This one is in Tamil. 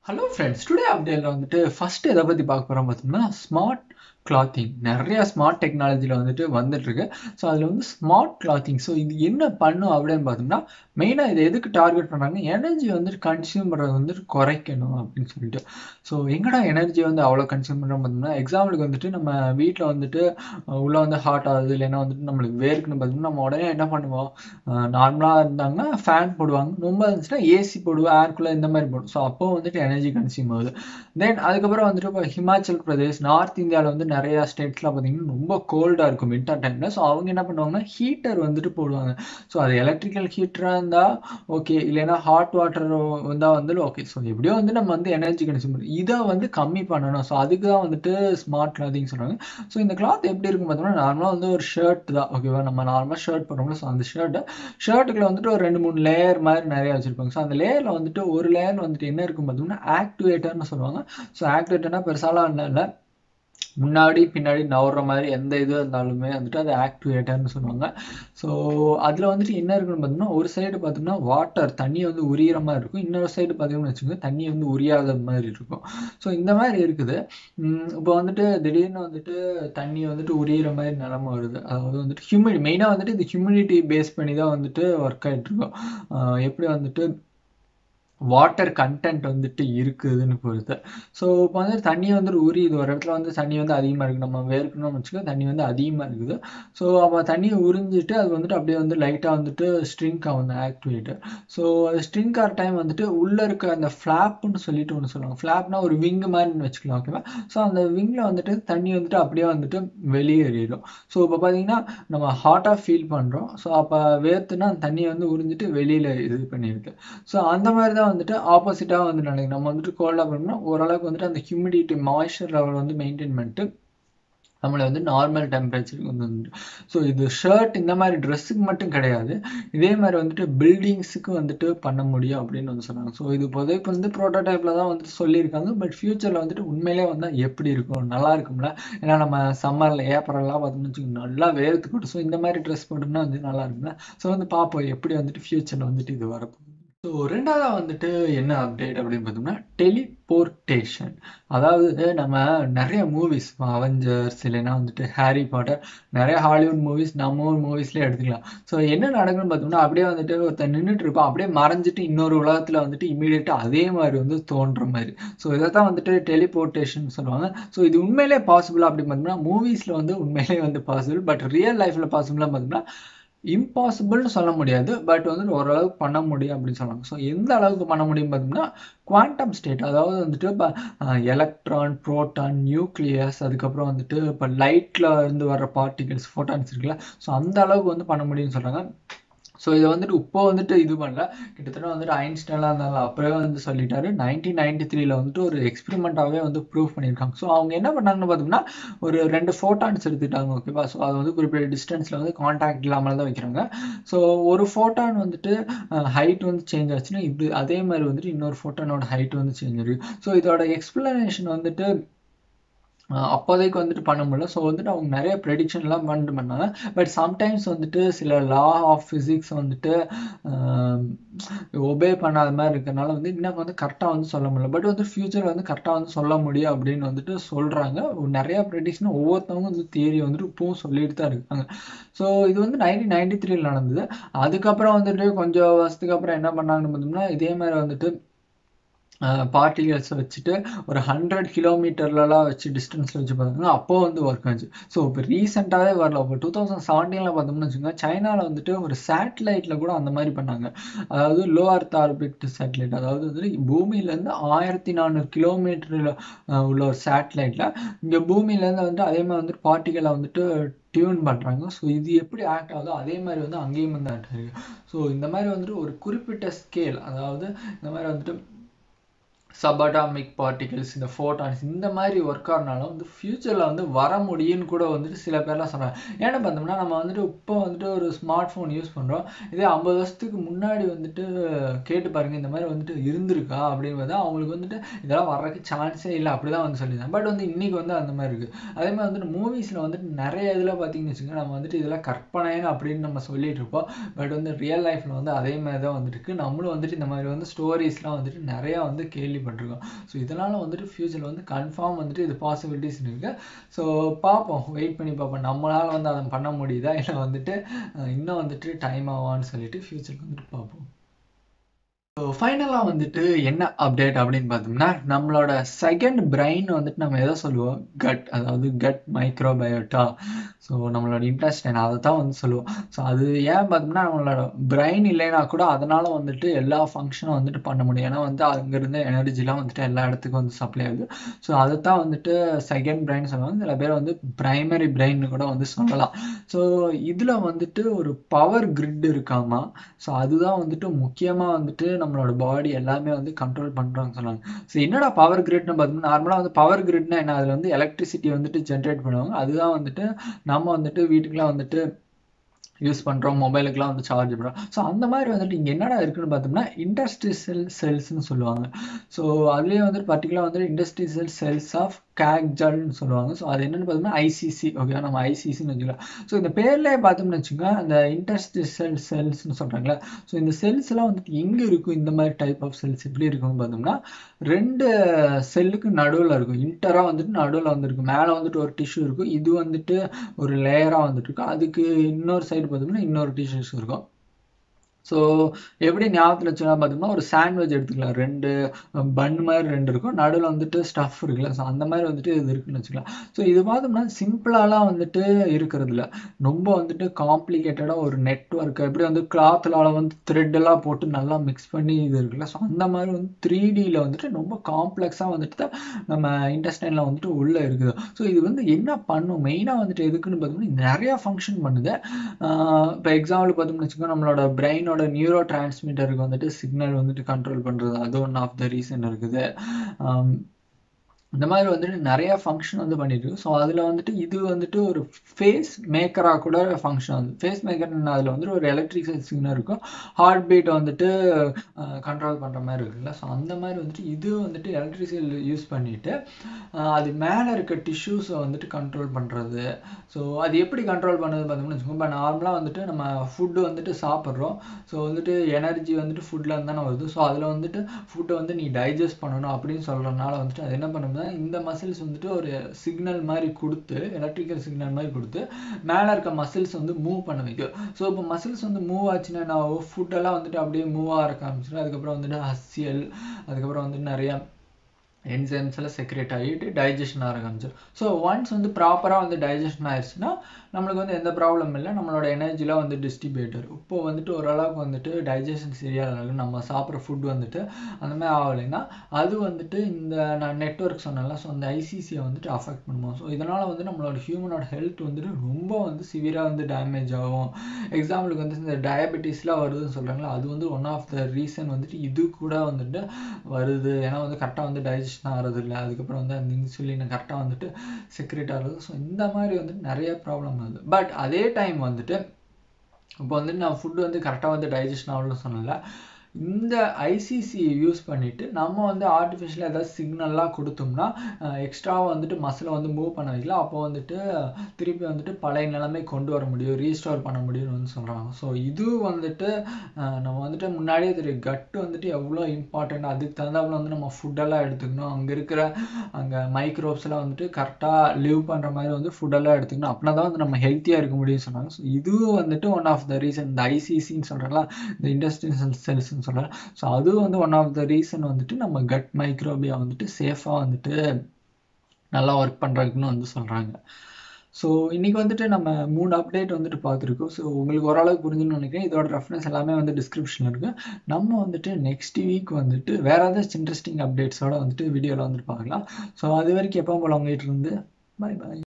ஹலோ ஃப்ரெண்ட்ஸ் டுடே அப்டேட்டில் வந்துட்டு ஃபர்ஸ்ட் எதை பற்றி பார்க்க போகிறோம் பார்த்தோம்னா ஸ்மார்ட் கிளாத்திங் நிறைய ஸ்மார்ட் டெக்னாலஜியில் வந்துட்டு வந்துட்டுருக்கு ஸோ அதில் வந்து ஸ்மார்ட் கிளாத்திங் ஸோ இது என்ன பண்ணும் அப்படின்னு பார்த்தோம்னா மெயினாக இதை எதுக்கு டார்கெட் பண்ணுறாங்க எனர்ஜி வந்துட்டு கன்சியூம் பண்ணுறது வந்துட்டு குறைக்கணும் அப்படின்னு சொல்லிட்டு ஸோ எங்கடா எனர்ஜி வந்து அவ்வளோ கன்சியூம் பண்ணுறோம் பார்த்தோம்னா எக்ஸாம்பிளுக்கு வந்துட்டு நம்ம வீட்டில் வந்துட்டு உள்ளே வந்து ஹாட் ஆகுது இல்லைன்னா வந்துட்டு நம்மளுக்கு வேர்க்குன்னு பார்த்தோம்னா நம்ம உடனே என்ன பண்ணுவோம் நார்மலாக இருந்தாங்கன்னா ஃபேன் போடுவாங்க ரொம்ப இருந்துச்சுன்னா ஏசி போடுவோம் ஏர் கூலர் இந்த மாதிரி போடுவோம் ஸோ அப்போ வந்துட்டு எனர்ஜி கன்சியூம் ஆகுது தென் அதுக்கப்புறம் வந்துட்டு இப்போ ஹிமாச்சல் பிரதேஷ் நார்த் இந்தியாவில் வந்து நிறையா ஸ்டேட்ஸ்லாம் பார்த்தீங்கன்னா ரொம்ப கோல்டாக இருக்கும் வின்டர் டைமில் ஸோ அவங்க என்ன பண்ணுவாங்கன்னா ஹீட்டர் வந்துட்டு போடுவாங்க ஸோ அது எலக்ட்ரிக்கல் ஹீட்டராக இருந்தால் ஓகே இல்லைன்னா ஹாட் வாட்டர் வந்தால் வந்து ஓகே ஸோ எப்படியோ வந்து நம்ம வந்து எனர்ஜி கன்சியூம் பண்ணுறோம் இதை வந்து கம்மி பண்ணணும் ஸோ அதுக்கு தான் வந்துட்டு ஸ்மார்ட் கிளாத்திங் சொல்கிறாங்க ஸோ இந்த கிளாத் எப்படி இருக்கும் பார்த்தோம்னா நார்மலாக வந்து ஒரு ஷர்ட் தான் ஓகேவா நம்ம நார்மலாக ஷர்ட் போடுறோம்ல ஸோ அந்த ஷர்ட்டை ஷர்ட்டுக்குள்ள வந்துட்டு ஒரு ரெண்டு மூணு லேயர் மாதிரி நிறைய வச்சுருப்பாங்க ஸோ அந்த லேயரில் வந்துட்டு ஒரு லேயர் வந்துட்டு என்ன இருக்கும் பார்த்தோம்னா ஆக்டிவேட்டர்னு சொல்லுவாங்க ஸோ ஆக்டிவேட்டர்னா பெருசாலாம் இல்லை முன்னாடி பின்னாடி நவுற மாதிரி எந்த இது இருந்தாலுமே வந்துட்டு அது ஆக்டிவேட்டர்னு சொல்லுவாங்க ஸோ அதில் வந்துட்டு என்ன இருக்குன்னு பார்த்தோம்னா ஒரு சைடு பார்த்தோம்னா வாட்டர் தண்ணி வந்து உரியிற மாதிரி இருக்கும் இன்னொரு சைடு பார்த்தீங்கன்னு வச்சுக்கோங்க தண்ணி வந்து உரியாத மாதிரி இருக்கும் ஸோ இந்த மாதிரி இருக்குது இப்போ வந்துட்டு திடீர்னு வந்துட்டு தண்ணி வந்துட்டு உரியிற மாதிரி நிலம வருது அதாவது வந்துட்டு ஹியூமிடி மெயினாக வந்துட்டு இது ஹியூமிடிட்டி பேஸ் பண்ணி தான் வந்துட்டு ஒர்க் ஆகிட்டு இருக்கோம் எப்படி வந்துட்டு வாட்டர் கண்டென்ட் வந்துட்டு இருக்குதுன்னு பொறுத்து ஸோ இப்போ வந்து தண்ணி வந்து உரியுது ஒரு இடத்துல வந்து தண்ணி வந்து அதிகமாக இருக்குது நம்ம வேர்க்கணும்னு வச்சுக்கோ தண்ணி வந்து அதிகமாக இருக்குது ஸோ அப்போ தண்ணியை உறிஞ்சிட்டு அது வந்துட்டு அப்படியே வந்து லைட்டாக வந்துட்டு ஸ்ட்ரிங்க் ஆகும் அந்த ஆக்டிவேட்டர் ஸோ அது ஸ்ட்ரிங்க் ஆகிற டைம் வந்துட்டு உள்ளே இருக்க அந்த ஃப்ளாப்னு சொல்லிட்டு ஒன்று சொல்லுவாங்க ஃப்ளாப்னா ஒரு விங் மாதிரின்னு வச்சுக்கலாம் ஓகேவா ஸோ அந்த விங்கில் வந்துட்டு தண்ணி வந்துட்டு அப்படியே வந்துட்டு வெளியேறிடும் ஸோ இப்போ பார்த்தீங்கன்னா நம்ம ஹாட்டாக ஃபீல் பண்ணுறோம் ஸோ அப்போ வேர்த்துனா அந்த தண்ணியை வந்து உறிஞ்சிட்டு வெளியில் இது பண்ணியிருக்கு ஸோ அந்த மாதிரி தான் வந்துட்டு ஆப்போசிட்டாக வந்து நினைக்கும் நம்ம வந்துட்டு கோல்டாக பண்ணோம்னா ஓரளவுக்கு வந்துட்டு அந்த ஹியூமிடிட்டி மாய்ஸ்சர் லெவல் வந்து மெயின்டைன் பண்ணிட்டு நம்மளை வந்து நார்மல் டெம்பரேச்சருக்கு வந்து வந்துட்டு ஸோ இது ஷர்ட் இந்த மாதிரி ட்ரெஸ்ஸுக்கு மட்டும் கிடையாது இதே மாதிரி வந்துட்டு பில்டிங்ஸுக்கு வந்துட்டு பண்ண முடியும் அப்படின்னு வந்து சொன்னாங்க ஸோ இது இப்போதைக்கு வந்து ப்ரோட்டோடைப்பில் தான் வந்துட்டு சொல்லியிருக்காங்க பட் ஃப்யூச்சரில் வந்துட்டு உண்மையிலே வந்தால் எப்படி இருக்கும் நல்லா இருக்கும்ல ஏன்னா நம்ம சம்மரில் ஏப்ரல்லாம் பார்த்தோம்னு வச்சுக்கோங்க நல்லா வேர்த்து போட்டு ஸோ இந்த மாதிரி ட்ரெஸ் போட்டோம்னா வந்து நல்லா இருக்கும்ல ஸோ வந்து பார்ப்போம் எப்படி வந்துட்டு ஃப்யூச்சரில் வந்துட்டு இது வரப்போகுது ஸோ ரெண்டாவதாக வந்துட்டு என்ன அப்டேட் அப்படின்னு பார்த்தோம்னா டெலிபோர்டேஷன் அதாவது நம்ம நிறைய மூவிஸ் அவெஞ்சர்ஸ் இல்லைன்னா வந்துட்டு ஹாரி பாட்டர் நிறைய ஹாலிவுட் மூவிஸ் நம்ம ஊர் மூவிஸ்லேயே எடுத்துக்கலாம் ஸோ என்ன நடக்குன்னு பார்த்தோம்னா அப்படியே வந்துட்டு ஒருத்தர் நின்றுட்டு இருப்போம் அப்படியே மறைஞ்சிட்டு இன்னொரு உலகத்தில் வந்துட்டு இமீடியட்டாக அதே மாதிரி வந்து தோன்ற மாதிரி ஸோ இதை தான் வந்துட்டு டெலிபோர்டேஷன் சொல்லுவாங்க ஸோ இது உண்மையிலே பாசிபிள் அப்படின்னு பார்த்தோம்னா மூவிஸில் வந்து உண்மையிலே வந்து பாசிபிள் பட் ரியல் லைஃப்பில் பாசிபிளாக பார்த்தோம்னா இம்பாசிபிள்னு சொல்ல முடியாது பட் வந்துட்டு ஓரளவுக்கு பண்ண முடியும் அப்படின்னு சொன்னாங்க ஸோ எந்த அளவுக்கு பண்ண முடியும் பார்த்தோம்னா குவாண்டம் ஸ்டேட் அதாவது வந்துட்டு இப்போ எலக்ட்ரான் ப்ரோட்டான் நியூக்ளியஸ் அதுக்கப்புறம் வந்துட்டு இப்போ லைட்டில் இருந்து வர்ற பார்ட்டிகல்ஸ் ஃபோட்டான்ஸ் இருக்குல்ல ஸோ அந்த அளவுக்கு வந்து பண்ண முடியும்னு சொல்கிறாங்க ஸோ இதை வந்துட்டு இப்போ வந்துட்டு இது பண்ணல கிட்டத்தட்ட வந்துட்டு ஐன்ஸ்டெல்லாம் இருந்தாலும் அப்போவே வந்து சொல்லிட்டாரு நைன்டீன் நைன்டி த்ரீல வந்துட்டு ஒரு எக்ஸ்பெரிமெண்ட்டாகவே வந்து ப்ரூவ் பண்ணியிருக்காங்க ஸோ அவங்க என்ன பண்ணாங்கன்னு பார்த்தோம்னா ஒரு ரெண்டு ஃபோட்டான்ஸ் எடுத்துட்டாங்க ஓகேவா ஸோ அது வந்து குறிப்பிட்ட டிஸ்டன்ஸில் வந்து காண்டாக்ட் இல்லாமல் தான் வைக்கிறாங்க ஸோ ஒரு ஃபோட்டான் வந்துட்டு ஹைட் வந்து சேஞ்ச் ஆச்சுன்னா இது அதே மாதிரி வந்துட்டு இன்னொரு ஃபோட்டானோட ஹைட் வந்து சேஞ்ச் ஆயிருக்கு ஸோ இதோட எக்ஸ்பிளனேஷன் வந்துட்டு அப்போதைக்கு வந்துட்டு பண்ண முடியல ஸோ வந்துட்டு அவங்க நிறைய ப்ரெடிக்ஷன்லாம் பண்ணிட்டு பண்ணாங்க பட் சம்டைம்ஸ் வந்துட்டு சில லா ஆஃப் ஃபிசிக்ஸ் வந்துட்டு ஒபே பண்ணாத மாதிரி இருக்கிறனால வந்து இன்னும் வந்து கரெக்டாக வந்து சொல்ல முடியல பட் வந்து ஃபியூச்சர் வந்து கரெக்டாக வந்து சொல்ல முடியும் அப்படின்னு வந்துட்டு சொல்கிறாங்க நிறையா ப்ரெடிக்ஷன் ஒவ்வொருத்தவங்க வந்து தியரி வந்துட்டு இப்பவும் சொல்லிட்டு தான் இருக்காங்க ஸோ இது வந்து நைன்டீன் நைன்டி த்ரீல நடந்தது அதுக்கப்புறம் வந்துட்டு கொஞ்சம் வருஷத்துக்கு அப்புறம் என்ன பண்ணாங்கன்னு பார்த்தோம்னா இதே மாதிரி வந்துட்டு பார்ட்டிகல்ஸை வச்சுட்டு ஒரு ஹண்ட்ரட் கிலோமீட்டர்லலாம் வச்சு டிஸ்டன்ஸில் வச்சு பார்த்தாங்கன்னா அப்போ வந்து ஒர்க் ஆச்சு ஸோ இப்போ ரீசெண்டாகவே வரல இப்போ டூ தௌசண்ட் செவன்டீனில் பார்த்தோம்னு வச்சுக்கோங்க சைனாவில் வந்துட்டு ஒரு சேட்டலைட்டில் கூட அந்த மாதிரி பண்ணாங்க அதாவது லோ அர்த் ஆர்பிட் சேட்டலைட் அதாவது வந்து பூமியிலேருந்து ஆயிரத்தி நானூறு கிலோமீட்டரில் உள்ள ஒரு சேட்டலைட்டில் இங்கே பூமியிலேருந்து வந்துட்டு அதே மாதிரி வந்துட்டு பார்ட்டிகளை வந்துட்டு டியூன் பண்ணுறாங்க ஸோ இது எப்படி ஆக்ட் ஆகுதோ அதே மாதிரி வந்து அங்கேயும் வந்து ஆக்ட் ஆகிருக்கு ஸோ இந்த மாதிரி வந்துட்டு ஒரு குறிப்பிட்ட ஸ்கேல் அதாவது இந்த மாதிரி வந்துட்டு சபடாமிக் பார்ட்டிகல்ஸ் இந்த ஃபோட்டான்ஸ் இந்த மாதிரி ஒர்க் ஆகிறனால வந்து ஃப்யூச்சரில் வந்து வர முடியும்னு கூட வந்துட்டு சில பேர்லாம் சொல்கிறாங்க ஏன்னா பார்த்தோம்னா நம்ம வந்துட்டு இப்போ வந்துட்டு ஒரு ஸ்மார்ட் ஃபோன் யூஸ் பண்ணுறோம் இதே ஐம்பது வருஷத்துக்கு முன்னாடி வந்துட்டு கேட்டு பாருங்கள் இந்த மாதிரி வந்துட்டு இருந்திருக்கா அப்படின்றது அவங்களுக்கு வந்துட்டு இதெல்லாம் வர்றதுக்கு சான்ஸே இல்லை அப்படி தான் வந்து சொல்லியிருந்தாங்க பட் வந்து இன்றைக்கி வந்து அந்த மாதிரி இருக்குது அதே மாதிரி வந்துட்டு மூவிஸில் வந்துட்டு நிறைய இதில் பார்த்தீங்கன்னு வச்சுக்கோங்க நம்ம வந்துட்டு இதெல்லாம் கற்பனைன்னு அப்படின்னு நம்ம சொல்லிட்டு இருப்போம் பட் வந்து ரியல் லைஃப்பில் வந்து அதே மாதிரி தான் வந்துட்டு நம்மளும் வந்துட்டு இந்த மாதிரி வந்து ஸ்டோரிஸ்லாம் வந்துட்டு நிறையா வந்து கேள்வி கேள்விப்பட்டிருக்கோம் ஸோ இதனால் வந்துட்டு ஃப்யூச்சரில் வந்து கன்ஃபார்ம் வந்துட்டு இது பாசிபிலிட்டிஸ் இருக்குது ஸோ பார்ப்போம் வெயிட் பண்ணி பார்ப்போம் நம்மளால் வந்து அதை பண்ண முடியுதா இல்லை வந்துட்டு இன்னும் வந்துட்டு டைம் ஆவான்னு சொல்லிட்டு ஃப்யூச்சருக்கு வந்துட்டு பார்ப்போம் ஸோ ஃபைனலாக வந்துட்டு என்ன அப்டேட் அப்படின்னு பார்த்தோம்னா நம்மளோட செகண்ட் பிரெயின் வந்துட்டு நம்ம எதை சொல்லுவோம் கட் அதாவது கட் மைக்ரோபயோட்டா ஸோ நம்மளோட இன்ட்ரெஸ்ட் அதை தான் வந்து சொல்லுவோம் ஸோ அது ஏன் பார்த்தோம்னா நம்மளோட பிரெயின் இல்லைனா கூட அதனால் வந்துட்டு எல்லா ஃபங்க்ஷனும் வந்துட்டு பண்ண முடியும் ஏன்னா வந்து அங்கேருந்து எனர்ஜிலாம் வந்துட்டு எல்லா இடத்துக்கும் வந்து சப்ளை ஆகுது ஸோ அதை தான் வந்துட்டு செகண்ட் பிரெயின் சொல்லுவாங்க சில பேர் வந்து ப்ரைமரி பிரெயின் கூட வந்து சொல்லலாம் ஸோ இதில் வந்துட்டு ஒரு பவர் கிரிட் இருக்காமா ஸோ அதுதான் வந்துட்டு முக்கியமாக வந்துட்டு நம்மளோட பாடி எல்லாமே வந்து கண்ட்ரோல் பண்ணுறாங்க சொன்னாங்க ஸோ என்னடா பவர் கிரிட்னு பார்த்தோம்னா நார்மலாக வந்து பவர் கிரிட்னா என்ன அதில் வந்து எலக்ட்ரிசிட்டி வந்துட்டு ஜென்ரேட் பண்ணுவாங்க அதுதான் வந்துட்டு நம்ம வந்துட்டு வீட்டுக்குலாம் வந்துட்டு யூஸ் பண்ணுறோம் மொபைலுக்குலாம் வந்து சார்ஜ் பண்ணுறோம் ஸோ அந்த மாதிரி வந்துட்டு இங்கே என்னடா இருக்குன்னு பார்த்தோம்னா இண்டஸ்ட்ரியல் செல்ஸ்னு சொல்லுவாங்க ஸோ அதுலேயே வந்துட்டு பர்டிகுலராக வந்துட்டு இண்டஸ்ட்ரியல் செல்ஸ் ஆஃப் கேக்ஜல்னு சொல்லுவாங்க ஸோ அது என்னென்னு பார்த்தோம்னா ஐசிசி ஓகே நம்ம ஐசிசின்னு வச்சுக்கலாம் ஸோ இந்த பேர்லேயே பார்த்தோம்னு வச்சுக்கோங்க அந்த இன்டர்ஸ்டிஷியல் செல்ஸ்னு சொல்கிறாங்களே ஸோ இந்த செல்ஸ் எல்லாம் வந்துட்டு எங்கே இருக்கும் இந்த மாதிரி டைப் ஆஃப் செல்ஸ் எப்படி இருக்கும்னு பார்த்தோம்னா ரெண்டு செல்லுக்கு நடுவில் இருக்கும் இன்டராக வந்துட்டு நடுவில் வந்துருக்கும் மேலே வந்துட்டு ஒரு டிஷ்யூ இருக்கும் இது வந்துட்டு ஒரு லேயராக வந்துட்டு இருக்கும் அதுக்கு இன்னொரு சைடு பார்த்தோம்னா இன்னொரு டிஷ்யூஸ் இருக்கும் ஸோ எப்படி ஞாபகத்தில் வச்சுக்கலாம் பார்த்தோம்னா ஒரு சாண்ட்விச் எடுத்துக்கலாம் ரெண்டு பன் மாதிரி ரெண்டு இருக்கும் நடுவில் வந்துட்டு ஸ்டஃப் இருக்குல்ல ஸோ அந்த மாதிரி வந்துட்டு இது இருக்குன்னு வச்சுக்கலாம் ஸோ இது பார்த்தோம்னா சிம்பிளாலாம் வந்துட்டு இருக்கிறது இல்லை ரொம்ப வந்துட்டு காம்ப்ளிகேட்டடாக ஒரு நெட்ஒர்க் எப்படி வந்து கிளாத்தில் வந்து த்ரெட்டெல்லாம் போட்டு நல்லா மிக்ஸ் பண்ணி இது இருக்குல்ல ஸோ அந்த மாதிரி வந்து த்ரீ டியில் வந்துட்டு ரொம்ப காம்ப்ளெக்ஸாக வந்துட்டு தான் நம்ம இன்டெஸ்டைனில் வந்துட்டு உள்ளே இருக்குது ஸோ இது வந்து என்ன பண்ணும் மெயினாக வந்துட்டு எதுக்குன்னு பார்த்தோம்னா நிறையா ஃபங்க்ஷன் பண்ணுது இப்போ எக்ஸாம்பிள் பார்த்தோம்னு வச்சுக்கோங்க நம்மளோட பிரெயினோட நம்மளோட நியூரோ டிரான்ஸ்மிட்டருக்கு வந்துட்டு சிக்னல் வந்துட்டு கண்ட்ரோல் பண்ணுறது அது ஒன் ஆஃப் த ரீசன் இருக்குது இந்த மாதிரி வந்துட்டு நிறைய ஃபங்க்ஷன் வந்து பண்ணிட்டு ஸோ அதில் வந்துட்டு இது வந்துட்டு ஒரு ஃபேஸ் மேக்கராக கூட ஃபங்க்ஷன் வந்து ஃபேஸ் மேக்கர்னு அதில் வந்துட்டு ஒரு எலக்ட்ரிக்கல் சிக்னல் இருக்கும் ஹார்ட் பீட்டை வந்துட்டு கண்ட்ரோல் பண்ணுற மாதிரி இருக்குல்ல ஸோ அந்த மாதிரி வந்துட்டு இது வந்துட்டு எலக்ட்ரிசில் யூஸ் பண்ணிவிட்டு அது மேலே இருக்க டிஷ்யூஸை வந்துட்டு கண்ட்ரோல் பண்ணுறது ஸோ அது எப்படி கண்ட்ரோல் பண்ணுறது பார்த்தோம்னா வச்சுக்கோங்க இப்போ நார்மலாக வந்துட்டு நம்ம ஃபுட்டு வந்துட்டு சாப்பிட்றோம் ஸோ வந்துட்டு எனர்ஜி வந்துட்டு ஃபுட்டில் தானே வருது ஸோ அதில் வந்துட்டு ஃபுட்டை வந்து நீ டைஜஸ்ட் பண்ணணும் அப்படின்னு சொல்கிறதுனால வந்துட்டு அது என்ன பண்ணும்னா இந்த மசில்ஸ் வந்துட்டு ஒரு சிக்னல் மாதிரி கொடுத்து எலக்ட்ரிக்கல் சிக்னல் மாதிரி கொடுத்து மேலே இருக்க மசில்ஸ் வந்து மூவ் பண்ண வைக்கும் ஸோ இப்போ மசில்ஸ் வந்து மூவ் ஆச்சுன்னா நான் ஃபுட்டெல்லாம் வந்துட்டு அப்படியே மூவ் ஆக ஆரம்பிச்சிடும் அதுக்கப்புறம் வந்துட்டு ஹசியல் அதுக்கப்புறம் வந்துட்டு நிறையா என்சைம்ஸ் எல்லாம் செக்ரேட் ஆகிட்டு டைஜஷன் ஆக ஆரம்பிச்சிடும் ஸோ ஒன்ஸ் வந்து ப்ராப்பராக வந்து டைஜஷன் ஆயிடுச்சுன்னா நம்மளுக்கு வந்து எந்த ப்ராப்ளம் இல்லை நம்மளோட எனர்ஜிலாம் வந்து டிஸ்ட்ரிபியூட்டர் இப்போ வந்துட்டு ஓரளவுக்கு வந்துட்டு டைஜஷன் சரியாக இருக்கும் நம்ம சாப்பிட்ற ஃபுட் வந்துட்டு அந்த மாதிரி ஆகலைன்னா அது வந்துட்டு இந்த நான் நெட்ஒர்க் சொன்னேன்ல ஸோ அந்த ஐசிசியை வந்துட்டு அஃபெக்ட் பண்ணுவோம் ஸோ இதனால் வந்து நம்மளோட ஹியூமனோட ஹெல்த் வந்துட்டு ரொம்ப வந்து சிவியராக வந்து டேமேஜ் ஆகும் எக்ஸாம்பிளுக்கு வந்து இந்த டயபெட்டிஸ்லாம் வருதுன்னு சொல்கிறாங்களா அது வந்து ஒன் ஆஃப் த ரீசன் வந்துட்டு இது கூட வந்துட்டு வருது ஏன்னா வந்து கரெக்டாக வந்து டைஜஷன் ஆகிறது இல்லை அதுக்கப்புறம் வந்து அந்த இன்சுலின் கரெக்டாக வந்துட்டு செக்ரேட் ஆகிறது ஸோ இந்த மாதிரி வந்துட்டு நிறைய ப்ராப்ளம் வருது பட் அதே டைம் வந்துட்டு இப்போ வந்துட்டு நான் ஃபுட்டு வந்து கரெக்டாக வந்து டைஜஷன் ஆகணும்னு சொன்னல இந்த ஐசிசி யூஸ் பண்ணிவிட்டு நம்ம வந்து ஆர்டிஃபிஷியலாக ஏதாவது சிக்னல்லாம் கொடுத்தோம்னா எக்ஸ்ட்ராவாக வந்துட்டு மசிலை வந்து மூவ் பண்ண வைக்கலாம் அப்போ வந்துட்டு திருப்பி வந்துட்டு பழைய நிலைமை கொண்டு வர முடியும் ரீஸ்டோர் பண்ண முடியும்னு வந்து சொல்கிறாங்க ஸோ இது வந்துட்டு நம்ம வந்துட்டு முன்னாடியே தெரியும் கட்டு வந்துட்டு எவ்வளோ இம்பார்ட்டண்ட் அதுக்கு தகுந்தாப்புல வந்து நம்ம ஃபுட்டெல்லாம் எடுத்துக்கணும் அங்கே இருக்கிற அங்கே மைக்ரோப்ஸ்லாம் வந்துட்டு கரெக்டாக லிவ் பண்ணுற மாதிரி வந்து ஃபுட்டெல்லாம் எடுத்துக்கணும் அப்படின்னா தான் வந்து நம்ம ஹெல்த்தியாக இருக்க முடியும்னு சொன்னாங்க ஸோ இதுவும் வந்துட்டு ஒன் ஆஃப் த ரீசன் இந்த ஐசிசின்னு சொல்கிறல இந்த இண்டஸ்ட்ரியல் செல்ஸ்ன்னு சொல்கிறேன் ஸோ அது வந்து ஒன் ஆஃப் த ரீசன் வந்துட்டு நம்ம கட் மைக்ரோபியா வந்துட்டு சேஃபாக வந்துட்டு நல்லா ஒர்க் பண்ணுறதுக்குன்னு வந்து சொல்கிறாங்க ஸோ இன்றைக்கி வந்துட்டு நம்ம மூணு அப்டேட் வந்துட்டு பார்த்துருக்கோம் ஸோ உங்களுக்கு ஓரளவுக்கு புரிஞ்சுன்னு நினைக்கிறேன் இதோட ரெஃபரன்ஸ் எல்லாமே வந்து டிஸ்கிரிப்ஷனில் இருக்குது நம்ம வந்துட்டு நெக்ஸ்ட் வீக் வந்துட்டு வேறு ஏதாச்சும் இன்ட்ரெஸ்டிங் அப்டேட்ஸோட வந்துட்டு வீடியோவில் வந்துட்டு பார்க்கலாம் ஸோ அது வரைக்கும் எப்போ போல் உங்ககிட்ட இருந்து பாய் பாய்